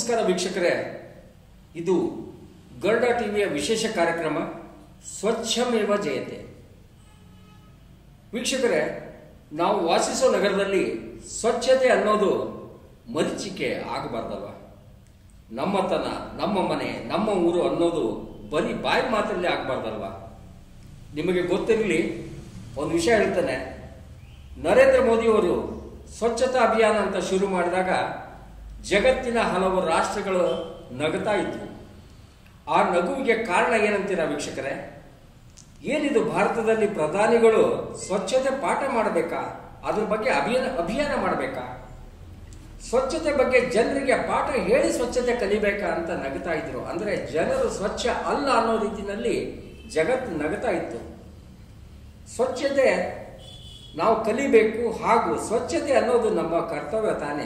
ನಮಸ್ಕಾರ ವೀಕ್ಷಕರೇ ಇದು ಗರುಡ ಟಿವಿಯ ವಿಶೇಷ ಕಾರ್ಯಕ್ರಮ ಸ್ವಚ್ಛಮೇವ ಜಯತೆ ವೀಕ್ಷಕರೇ ನಾವು ವಾಸಿಸೋ ನಗರದಲ್ಲಿ ಸ್ವಚ್ಛತೆ ಅನ್ನೋದು ಮರೀಚಿಕೆ ಆಗಬಾರ್ದಲ್ವ ನಮ್ಮತನ ನಮ್ಮ ಮನೆ ನಮ್ಮ ಊರು ಅನ್ನೋದು ಬರೀ ಬಾಯಿ ಮಾತಲ್ಲಿ ಆಗಬಾರ್ದಲ್ವ ನಿಮಗೆ ಗೊತ್ತಿರಲಿ ಒಂದು ವಿಷಯ ಹೇಳ್ತಾನೆ ನರೇಂದ್ರ ಮೋದಿಯವರು ಸ್ವಚ್ಛತಾ ಅಭಿಯಾನ ಅಂತ ಶುರು ಮಾಡಿದಾಗ ಜಗತ್ತಿನ ಹಲವು ರಾಷ್ಟ್ರಗಳು ನಗುತ್ತಾ ಇದ್ವು ಆ ನಗುವಿಗೆ ಕಾರಣ ಏನಂತೀರಾ ವೀಕ್ಷಕರೇ ಏನಿದು ಭಾರತದಲ್ಲಿ ಪ್ರಧಾನಿಗಳು ಸ್ವಚ್ಛತೆ ಪಾಠ ಮಾಡಬೇಕಾ ಅದ್ರ ಬಗ್ಗೆ ಅಭಿಯಾನ ಅಭಿಯಾನ ಮಾಡಬೇಕಾ ಸ್ವಚ್ಛತೆ ಬಗ್ಗೆ ಜನರಿಗೆ ಪಾಠ ಹೇಳಿ ಸ್ವಚ್ಛತೆ ಕಲಿಬೇಕಾ ಅಂತ ನಗುತ್ತಾ ಇದ್ರು ಅಂದ್ರೆ ಜನರು ಸ್ವಚ್ಛ ಅಲ್ಲ ಅನ್ನೋ ರೀತಿಯಲ್ಲಿ ಜಗತ್ತು ನಗುತ್ತಾ ಇತ್ತು ಸ್ವಚ್ಛತೆ ನಾವು ಕಲಿಬೇಕು ಹಾಗೂ ಸ್ವಚ್ಛತೆ ಅನ್ನೋದು ನಮ್ಮ ಕರ್ತವ್ಯ ತಾನೇ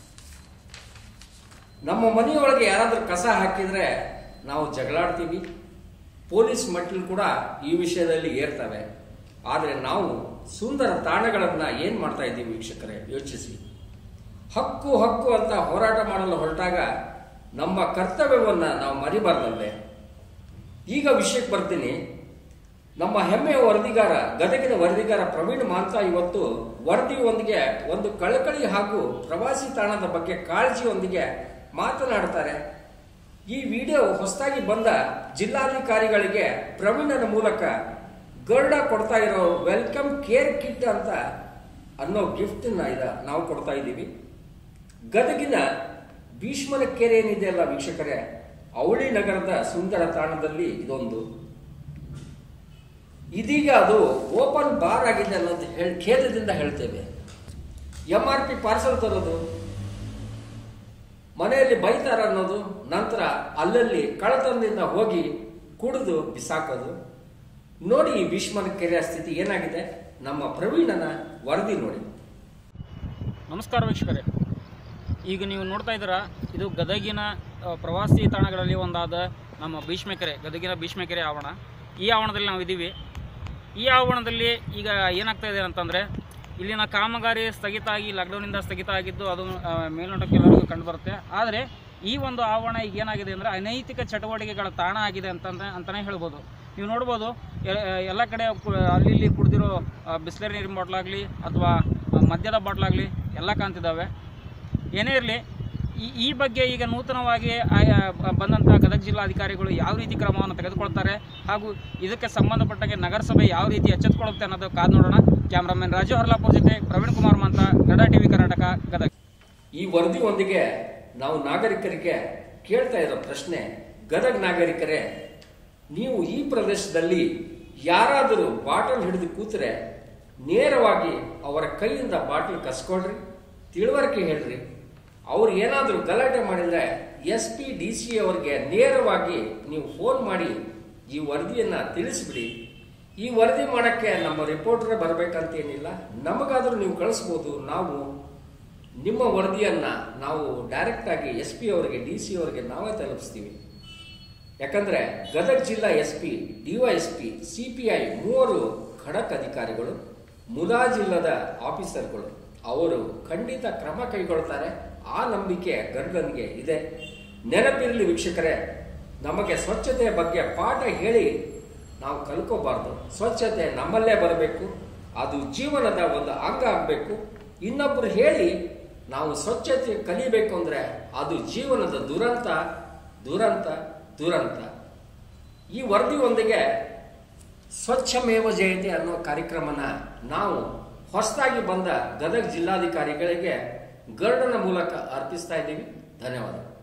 ನಮ್ಮ ಮನೆಯೊಳಗೆ ಯಾರಾದ್ರೂ ಕಸ ಹಾಕಿದ್ರೆ ನಾವು ಜಗಳಾಡ್ತೀವಿ ಪೊಲೀಸ್ ಮಟ್ಟಲು ಕೂಡ ಈ ವಿಷಯದಲ್ಲಿ ಏರ್ತವೆ ಆದರೆ ನಾವು ಸುಂದರ ತಾಣಗಳನ್ನ ಏನ್ ಮಾಡ್ತಾ ಇದ್ದೀವಿ ವೀಕ್ಷಕರೇ ಯೋಚಿಸಿ ಹಕ್ಕು ಹಕ್ಕು ಅಂತ ಹೋರಾಟ ಮಾಡಲು ಹೊರಟಾಗ ನಮ್ಮ ಕರ್ತವ್ಯವನ್ನ ನಾವು ಮರಿಬಾರ್ದಲ್ವೇ ಈಗ ವಿಷಯಕ್ಕೆ ಬರ್ತೀನಿ ನಮ್ಮ ಹೆಮ್ಮೆಯ ವರದಿಗಾರ ಗದಗಿನ ವರದಿಗಾರ ಪ್ರವೀಣ್ ಮಾಂತಾ ಇವತ್ತು ವರದಿಯೊಂದಿಗೆ ಒಂದು ಕಳಕಳಿ ಹಾಗೂ ಪ್ರವಾಸಿ ತಾಣದ ಬಗ್ಗೆ ಕಾಳಜಿಯೊಂದಿಗೆ ಮಾತನಾಡ್ತಾರೆ ಈ ವಿಡಿಯೋ ಹೊಸದಾಗಿ ಬಂದ ಜಿಲ್ಲಾಧಿಕಾರಿಗಳಿಗೆ ಪ್ರವೀಣನ ಮೂಲಕ ಗರುಡ ಕೊಡ್ತಾ ಇರೋ ವೆಲ್ಕಮ್ ಕೇರ್ ಕಿಟ್ ಅಂತ ಅನ್ನೋ ಗಿಫ್ಟ್ ಇದ ನಾವು ಕೊಡ್ತಾ ಇದ್ದೀವಿ ಗದಗಿನ ಭೀಷ್ಮನ ಕೆರೆ ಏನಿದೆ ಅಲ್ಲ ವೀಕ್ಷಕರೇ ಅವಳಿ ನಗರದ ಸುಂದರ ತಾಣದಲ್ಲಿ ಇದೊಂದು ಇದೀಗ ಅದು ಓಪನ್ ಬಾರ್ ಆಗಿದೆ ಅನ್ನೋದು ಹೇಳಿ ಖೇದದಿಂದ ಹೇಳ್ತೇವೆ ಎಂ ಆರ್ ಪಿ ಪಾರ್ಸಲ್ ತರೋದು ಮನೆಯಲ್ಲಿ ಬೈತಾರ ಅನ್ನೋದು ನಂತರ ಅಲ್ಲಲ್ಲಿ ಕಳತನದಿಂದ ಹೋಗಿ ಕುಡಿದು ಬಿಸಾಕೋದು ನೋಡಿ ಈ ಭೀಷ್ಮನ ಕೆರೆಯ ಸ್ಥಿತಿ ಏನಾಗಿದೆ ನಮ್ಮ ಪ್ರವೀಣನ ವರದಿ ನೋಡಿ ನಮಸ್ಕಾರ ವೀಕ್ಷಕರೇ ಈಗ ನೀವು ನೋಡ್ತಾ ಇದ್ದೀರಾ ಇದು ಗದಗಿನ ಆ, ಪ್ರವಾಸಿ ತಾಣಗಳಲ್ಲಿ ಒಂದಾದ ನಮ್ಮ ಭೀಷ್ಮಕೆರೆ ಗದಗಿನ ಭೀಷ್ಮಕೆರೆ ಆವರಣ ಈ ಆವರಣದಲ್ಲಿ ನಾವು ಇದ್ದೀವಿ ಈ ಆವರಣದಲ್ಲಿ ಈಗ ಏನಾಗ್ತಾ ಇದೆ ಅಂತಂದರೆ ಇಲ್ಲಿನ ಕಾಮಗಾರಿ ಸ್ಥಗಿತ ಆಗಿ ಲಾಕ್ಡೌನಿಂದ ಸ್ಥಗಿತ ಆಗಿದ್ದು ಅದು ಆ, ಮೇಲ್ನೋಟಕ್ಕೆ ಎಲ್ಲರಿಗೂ ಕಂಡುಬರುತ್ತೆ ಆದರೆ ಈ ಒಂದು ಆವರಣ ಈಗ ಏನಾಗಿದೆ ಅಂದರೆ ಅನೈತಿಕ ಚಟುವಟಿಕೆಗಳ ತಾಣ ಆಗಿದೆ ಅಂತಂದ್ರೆ ಅಂತಲೇ ಹೇಳ್ಬೋದು ನೀವು ನೋಡ್ಬೋದು ಎ- ಎಲ್ಲ ಕಡೆ ಕು- ಅಲ್ಲಿ ಇಲ್ಲಿ ಕುಡಿದಿರೋ ಬಿಸ್ಲರಿ ನೀರಿನ ಬಾಟ್ಲಾಗಲಿ ಅಥವಾ ಮದ್ಯದ ಬಾಟ್ಲಾಗಲಿ ಎಲ್ಲ ಕಾಣ್ತಿದ್ದಾವೆ ಏನೇ ಇರಲಿ ಈ ಈ ಬಗ್ಗೆ ಈಗ ನೂತನವಾಗಿ ಆಯಾ ಬಂದಂಥ ಗದಗ ಜಿಲ್ಲಾಧಿಕಾರಿಗಳು ಯಾವ ರೀತಿ ಕ್ರಮವನ್ನು ತೆಗೆದುಕೊಳ್ತಾರೆ ಹಾಗೂ ಇದಕ್ಕೆ ಸಂಬಂಧಪಟ್ಟಾಗೆ ನಗರಸಭೆ ಯಾವ ರೀತಿ ಎಚ್ಚೆತ್ತುಕೊಳ್ಳುತ್ತೆ ಅನ್ನೋದು ಕಾದು ನೋಡೋಣ ಕ್ಯಾಮ್ರಾಮನ್ ರಾಜು ಹರ್ಲಾಪುರ್ ಜೊತೆ ಪ್ರವೀಣ್ ಕುಮಾರ್ ಮಂತ ಗಡ ಟಿವಿ ಕರ್ನಾಟಕ ಗದಗ ಈ ವರದಿಯೊಂದಿಗೆ ನಾವು ನಾಗರಿಕರಿಗೆ ಕೇಳ್ತಾ ಇರೋ ಪ್ರಶ್ನೆ ಗದಗ ನಾಗರಿಕರೇ ನೀವು ಈ ಪ್ರದೇಶದಲ್ಲಿ ಯಾರಾದರೂ ಬಾಟಲ್ ಹಿಡಿದು ಕೂತ್ರೆ ನೇರವಾಗಿ ಅವರ ಕೈಯಿಂದ ಬಾಟಲ್ ಕಸ್ಕೊಳ್ರಿ ತಿಳುವಳಿಕೆ ಹೇಳ್ರಿ ಅವ್ರು ಏನಾದರೂ ಗಲಾಟೆ ಮಾಡಿದ್ರೆ ಎಸ್ ಪಿ ಡಿ ಸಿ ಅವರಿಗೆ ನೇರವಾಗಿ ನೀವು ಫೋನ್ ಮಾಡಿ ಈ ವರದಿಯನ್ನ ತಿಳಿಸ್ಬಿಡಿ ಈ ವರದಿ ಮಾಡಕ್ಕೆ ನಮ್ಮ ರಿಪೋರ್ಟರ್ ಬರಬೇಕಂತೇನಿಲ್ಲ ನಮಗಾದ್ರೂ ನೀವು ಕಳಿಸ್ಬೋದು ನಾವು ನಿಮ್ಮ ವರದಿಯನ್ನ ನಾವು ಡೈರೆಕ್ಟ್ ಆಗಿ ಎಸ್ ಪಿ ಅವರಿಗೆ ಡಿ ಸಿ ಅವರಿಗೆ ನಾವೇ ತಲುಪಿಸ್ತೀವಿ ಯಾಕಂದ್ರೆ ಗದಗ ಜಿಲ್ಲಾ S P DYSP C P I ಮೂವರು ಖಡಕ್ ಅಧಿಕಾರಿಗಳು ಮುಲಾಜಿಲ್ಲದ ಆಫೀಸರ್ಗಳು ಅವರು ಖಂಡಿತ ಕ್ರಮ ಕೈಗೊಳ್ತಾರೆ ಆ ನಂಬಿಕೆ ಗರುಡನ್ಗೆ ಇದೆ ನೆನಪಿರಲಿ ವೀಕ್ಷಕರೇ ನಮಗೆ ಸ್ವಚ್ಛತೆಯ ಬಗ್ಗೆ ಪಾಠ ಹೇಳಿ ನಾವು ಕಲ್ಕೋಬಾರ್ದು ಸ್ವಚ್ಛತೆ ನಮ್ಮಲ್ಲೇ ಬರಬೇಕು ಅದು ಜೀವನದ ಒಂದು ಅಂಗ ಆಗಬೇಕು ಇನ್ನೊಬ್ರು ಹೇಳಿ ನಾವು ಸ್ವಚ್ಛತೆ ಕಲಿಬೇಕು ಅಂದ್ರೆ ಅದು ಜೀವನದ ದುರಂತ ದುರಂತ ದುರಂತ ಈ ವರದಿಯೊಂದಿಗೆ ಸ್ವಚ್ಛಮೇವ ಜಯತೆ ಅನ್ನೋ ಕಾರ್ಯಕ್ರಮನ ನಾವು ಹೊಸದಾಗಿ ಬಂದ ಗದಗ ಜಿಲ್ಲಾಧಿಕಾರಿಗಳಿಗೆ ಗರುಡನ ಮೂಲಕ ಅರ್ಪಿಸ್ತಾ ಇದ್ದೀವಿ ಧನ್ಯವಾದಗಳು